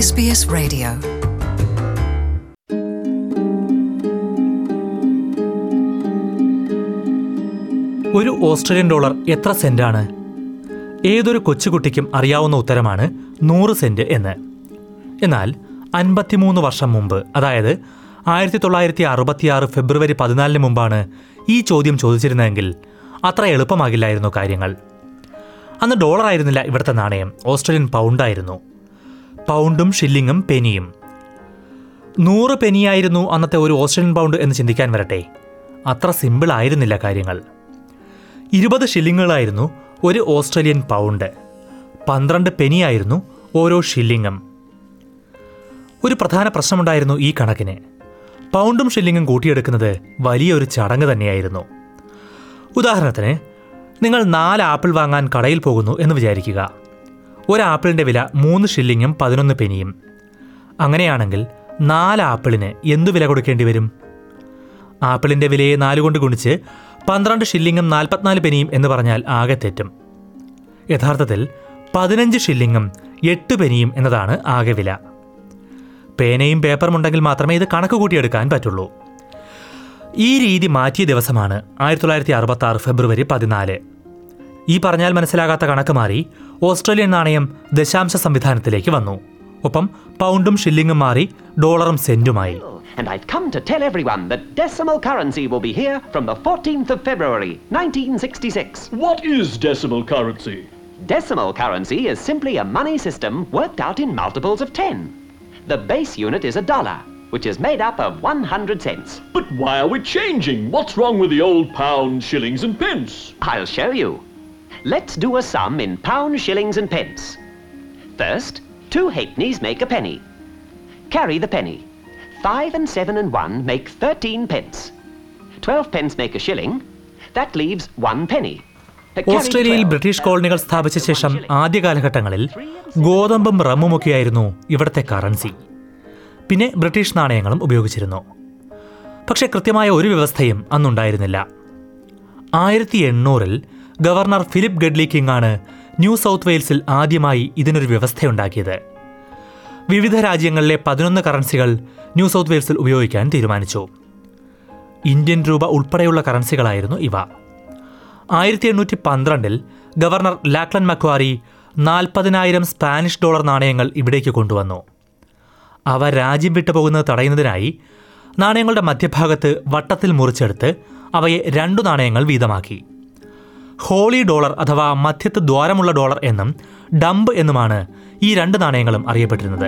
SBS Radio. ഒരു Australian dollar എത്ര സെന്റാണ് ഏതൊരു കൊച്ചുകുട്ടിക്കും അറിയാവുന്ന ഉത്തരമാണ് നൂറ് സെന്റ് എന്ന് എന്നാൽ അൻപത്തിമൂന്ന് വർഷം മുമ്പ് അതായത് ആയിരത്തി തൊള്ളായിരത്തി അറുപത്തിയാറ് ഫെബ്രുവരി പതിനാലിന് മുമ്പാണ് ഈ ചോദ്യം ചോദിച്ചിരുന്നതെങ്കിൽ അത്ര എളുപ്പമാകില്ലായിരുന്നു കാര്യങ്ങൾ അന്ന് ഡോളർ ആയിരുന്നില്ല ഇവിടുത്തെ നാണയം ഓസ്ട്രേലിയൻ പൗണ്ടായിരുന്നു പൗണ്ടും ഷില്ലിങ്ങും പെനിയും നൂറ് പെനിയായിരുന്നു അന്നത്തെ ഒരു ഓസ്ട്രേലിയൻ പൗണ്ട് എന്ന് ചിന്തിക്കാൻ വരട്ടെ അത്ര സിമ്പിൾ ആയിരുന്നില്ല കാര്യങ്ങൾ ഇരുപത് ഷില്ലിങ്ങുകളായിരുന്നു ഒരു ഓസ്ട്രേലിയൻ പൗണ്ട് പന്ത്രണ്ട് പെനിയായിരുന്നു ഓരോ ഷില്ലിങ്ങും ഒരു പ്രധാന പ്രശ്നമുണ്ടായിരുന്നു ഈ കണക്കിന് പൗണ്ടും ഷില്ലിങ്ങും കൂട്ടിയെടുക്കുന്നത് വലിയൊരു ചടങ്ങ് തന്നെയായിരുന്നു ഉദാഹരണത്തിന് നിങ്ങൾ നാല് ആപ്പിൾ വാങ്ങാൻ കടയിൽ പോകുന്നു എന്ന് വിചാരിക്കുക ഒരു ആപ്പിളിൻ്റെ വില മൂന്ന് ഷില്ലിങ്ങും പതിനൊന്ന് പെനിയും അങ്ങനെയാണെങ്കിൽ നാല് ആപ്പിളിന് എന്തു വില കൊടുക്കേണ്ടി വരും ആപ്പിളിന്റെ വിലയെ നാല് കൊണ്ട് ഗുണിച്ച് പന്ത്രണ്ട് ഷില്ലിങ്ങും നാൽപ്പത്തിനാല് പെനിയും എന്ന് പറഞ്ഞാൽ ആകെ തെറ്റും യഥാർത്ഥത്തിൽ പതിനഞ്ച് ഷില്ലിങ്ങും എട്ട് പെനിയും എന്നതാണ് ആകെ വില പേനയും പേപ്പറും ഉണ്ടെങ്കിൽ മാത്രമേ ഇത് കണക്ക് കൂട്ടിയെടുക്കാൻ പറ്റുള്ളൂ ഈ രീതി മാറ്റിയ ദിവസമാണ് ആയിരത്തി തൊള്ളായിരത്തി അറുപത്തി ആറ് ഫെബ്രുവരി പതിനാല് ഈ പറഞ്ഞാൽ മനസ്സിലാകാത്ത കണക്ക് മാറി ഓസ്ട്രേലിയൻ നാണയം ദശാംശ സംവിധാനത്തിലേക്ക് വന്നു ഒപ്പം പൗണ്ടും ഷില്ലിങ്ങും മാറി ഡോളറും സെന്റുമായി And I've come to tell everyone that decimal currency will be here from the 14th of February, 1966. What is decimal currency? Decimal currency is simply a money system worked out in multiples of 10. The base unit is a dollar, which is made up of 100 cents. But why are we changing? What's wrong with the old pounds, shillings, and pence? I'll show you. Let's do a sum in pounds, shillings, and pence. First, two halfpennies make a penny. Carry the penny. Five and seven and one make 13 pence. 12 pence make a shilling. That leaves one penny. Carry ഓസ്ട്രേലിയയിൽ 12. British കോളനികൾ സ്ഥാപിച്ച ശേഷം ആദ്യ കാലഘട്ടങ്ങളിൽ ഗോതമ്പും റമ്മുമൊക്കെയായിരുന്നു ഇവിടുത്തെ currency പിന്നെ British നാണയങ്ങളും ഉപയോഗിച്ചിരുന്നു പക്ഷേ കൃത്യമായ ഒരു വ്യവസ്ഥയും അന്നുണ്ടായിരുന്നില്ല ആയിരത്തി എണ്ണൂറിൽ ഗവർണർ ഫിലിപ്പ് ഗഡ്ലി കിങ് ആണ് ന്യൂ സൗത്ത് വെയിൽസിൽ ആദ്യമായി ഇതിനൊരു വ്യവസ്ഥയുണ്ടാക്കിയത് വിവിധ രാജ്യങ്ങളിലെ പതിനൊന്ന് കറൻസികൾ ന്യൂ സൗത്ത് വെയിൽസിൽ ഉപയോഗിക്കാൻ തീരുമാനിച്ചു ഇന്ത്യൻ രൂപ ഉൾപ്പെടെയുള്ള കറൻസികളായിരുന്നു ഇവ ആയിരത്തി എണ്ണൂറ്റി പന്ത്രണ്ടിൽ ഗവർണർ ലാക്ലൻ മക്വാറി നാൽപ്പതിനായിരം സ്പാനിഷ് ഡോളർ നാണയങ്ങൾ ഇവിടേക്ക് കൊണ്ടുവന്നു അവ രാജ്യം വിട്ടു പോകുന്നത് തടയുന്നതിനായി നാണയങ്ങളുടെ മധ്യഭാഗത്ത് വട്ടത്തിൽ മുറിച്ചെടുത്ത് അവയെ രണ്ടു നാണയങ്ങൾ വീതമാക്കി ഹോളി ഡോളർ അഥവാ മധ്യത്ത് ദ്വാരമുള്ള ഡോളർ എന്നും ഡംബ് എന്നുമാണ് ഈ രണ്ട് നാണയങ്ങളും അറിയപ്പെട്ടിരുന്നത്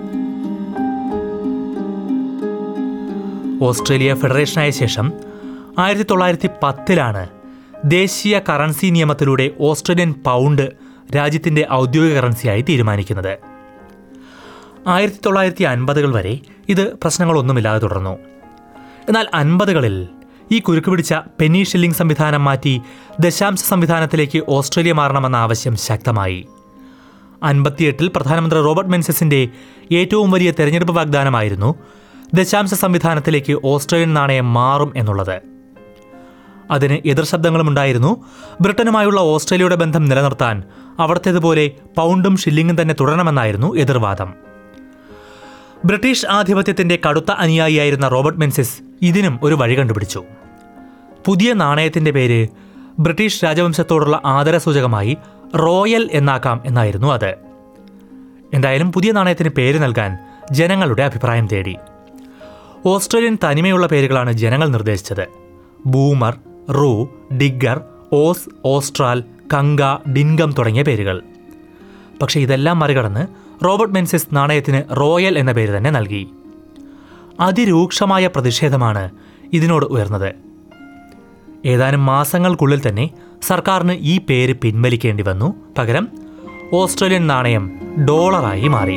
ഓസ്ട്രേലിയ ഫെഡറേഷനായ ശേഷം ആയിരത്തി തൊള്ളായിരത്തി പത്തിലാണ് ദേശീയ കറൻസി നിയമത്തിലൂടെ ഓസ്ട്രേലിയൻ പൗണ്ട് രാജ്യത്തിന്റെ ഔദ്യോഗിക കറൻസിയായി തീരുമാനിക്കുന്നത് ആയിരത്തി തൊള്ളായിരത്തി അൻപതുകൾ വരെ ഇത് പ്രശ്നങ്ങളൊന്നുമില്ലാതെ തുടർന്നു എന്നാൽ അൻപതുകളിൽ ഈ കുരുക്ക് പിടിച്ച പെന്നി ഷില്ലിംഗ് സംവിധാനം മാറ്റി ദശാംശ സംവിധാനത്തിലേക്ക് ഓസ്ട്രേലിയ മാറണമെന്ന ആവശ്യം ശക്തമായി അൻപത്തിയെട്ടിൽ പ്രധാനമന്ത്രി റോബർട്ട് മെൻസസിന്റെ ഏറ്റവും വലിയ തെരഞ്ഞെടുപ്പ് വാഗ്ദാനമായിരുന്നു ദശാംശ സംവിധാനത്തിലേക്ക് ഓസ്ട്രേലിയൻ നാണയം മാറും എന്നുള്ളത് അതിന് എതിർശബ്ദങ്ങളും ഉണ്ടായിരുന്നു ബ്രിട്ടനുമായുള്ള ഓസ്ട്രേലിയയുടെ ബന്ധം നിലനിർത്താൻ അവിടത്തേതുപോലെ പൗണ്ടും ഷില്ലിങ്ങും തന്നെ തുടരണമെന്നായിരുന്നു എതിർവാദം ബ്രിട്ടീഷ് ആധിപത്യത്തിന്റെ കടുത്ത അനുയായിയായിരുന്ന റോബർട്ട് മെൻസിസ് ഇതിനും ഒരു വഴി കണ്ടുപിടിച്ചു പുതിയ നാണയത്തിന്റെ പേര് ബ്രിട്ടീഷ് രാജവംശത്തോടുള്ള ആദരസൂചകമായി റോയൽ എന്നാക്കാം എന്നായിരുന്നു അത് എന്തായാലും പുതിയ നാണയത്തിന് പേര് നൽകാൻ ജനങ്ങളുടെ അഭിപ്രായം തേടി ഓസ്ട്രേലിയൻ തനിമയുള്ള പേരുകളാണ് ജനങ്ങൾ നിർദ്ദേശിച്ചത് boomer roo digger Oz Austral kanga dinkum തുടങ്ങിയ പേരുകൾ പക്ഷേ ഇതെല്ലാം മറികടന്ന് റോബർട്ട് മെൻസിസ് നാണയത്തിന് റോയൽ എന്ന പേര് തന്നെ നൽകി അതിരൂക്ഷമായ പ്രതിഷേധമാണ് ഇതിനോട് ഉയർന്നത് ഏതാനും മാസങ്ങൾക്കുള്ളിൽ തന്നെ സർക്കാരിന് ഈ പേര് പിൻവലിക്കേണ്ടി വന്നു പകരം ഓസ്ട്രേലിയൻ നാണയം ഡോളറായി മാറി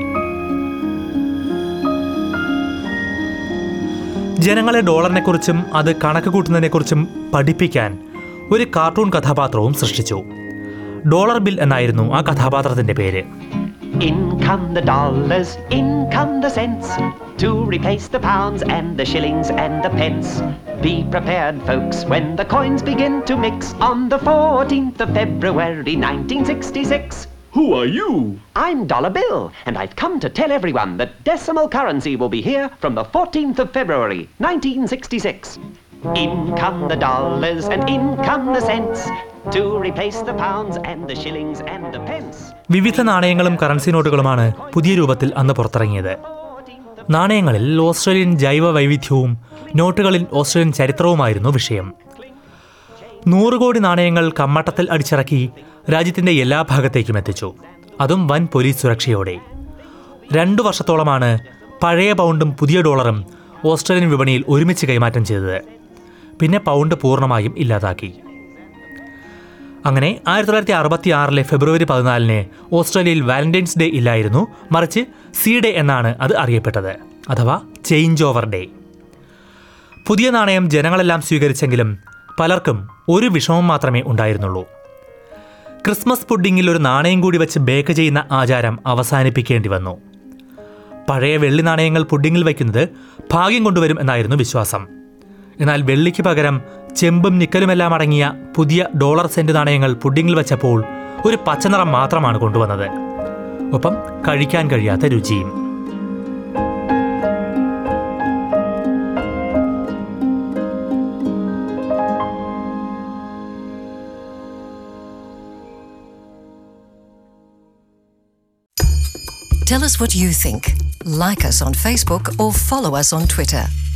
ജനങ്ങളെ ഡോളറിനെക്കുറിച്ചും അത് കണക്ക് കൂട്ടുന്നതിനെക്കുറിച്ചും പഠിപ്പിക്കാൻ ഒരു കാർട്ടൂൺ കഥാപാത്രവും സൃഷ്ടിച്ചു ഡോളർ ബിൽ എന്നായിരുന്നു ആ കഥാപാത്രത്തിന്റെ പേര് In come the dollars, in come the cents, to replace the pounds and the shillings and the pence. Be prepared, folks, when the coins begin to mix on the 14th of February 1966. Who are you? I'm Dollar Bill, and I've come to tell everyone that decimal currency will be here from the 14th of February, 1966. In come the dollars and in come the cents to replace the pounds and the shillings and the pence. വിവിധ നാണയങ്ങളും currency നോട്ടുകളുമാണ് പുതിയ രൂപത്തിൽ അന്ന് പുറത്തിറങ്ങിയത് നാണയങ്ങളിൽ Australian ജൈവ വൈവിധ്യവും നോട്ടുകളിൽ Australian ചരിത്രവുമായിരുന്നു വിഷയം നൂറ് കോടി നാണയങ്ങൾ കമ്മട്ടത്തിൽ അടിച്ചിറക്കി രാജ്യത്തിന്റെ എല്ലാ ഭാഗത്തേക്കും എത്തിച്ചു അതും വൻ പോലീസ് സുരക്ഷയോടെ രണ്ടു വർഷത്തോളമാണ് പഴയ പൗണ്ടും പുതിയ ഡോളറും ഓസ്ട്രേലിയൻ വിപണിയിൽ ഒരുമിച്ച് കൈമാറ്റം ചെയ്തത് പിന്നെ പൗണ്ട് പൂർണ്ണമായും ഇല്ലാതാക്കി അങ്ങനെ ആയിരത്തി തൊള്ളായിരത്തി അറുപത്തി ആറിലെ ഫെബ്രുവരി പതിനാലിന് ഓസ്ട്രേലിയയിൽ വാലന്റൈൻസ് ഡേ ഇല്ലായിരുന്നു മറിച്ച് സി ഡേ എന്നാണ് അത് അറിയപ്പെട്ടത് അഥവാ ചേഞ്ച് ഓവർ ഡേ പുതിയ നാണയം ജനങ്ങളെല്ലാം സ്വീകരിച്ചെങ്കിലും പലർക്കും ഒരു വിഷമം മാത്രമേ ഉണ്ടായിരുന്നുള്ളൂ ക്രിസ്മസ് പുഡിങ്ങിൽ ഒരു നാണയം കൂടി വെച്ച് ബേക്ക് ചെയ്യുന്ന ആചാരം അവസാനിപ്പിക്കേണ്ടി വന്നു പഴയ വെള്ളി നാണയങ്ങൾ പുഡിങ്ങിൽ വയ്ക്കുന്നത് ഭാഗ്യം കൊണ്ടുവരും എന്നായിരുന്നു വിശ്വാസം എന്നാൽ വെള്ളിക്ക് പകരം ചെമ്പും നിക്കലുമെല്ലാം അടങ്ങിയ പുതിയ ഡോളർ സെന്റ് നാണയങ്ങൾ പുഡിങ്ങിൽ വെച്ചപ്പോൾ ഒരു പച്ചനിറം മാത്രമാണ് കൊണ്ടുവന്നത് ഒപ്പം കഴിക്കാൻ കഴിയാത്ത രുചിയും Tell us what you think. Like us on Facebook or follow us on Twitter.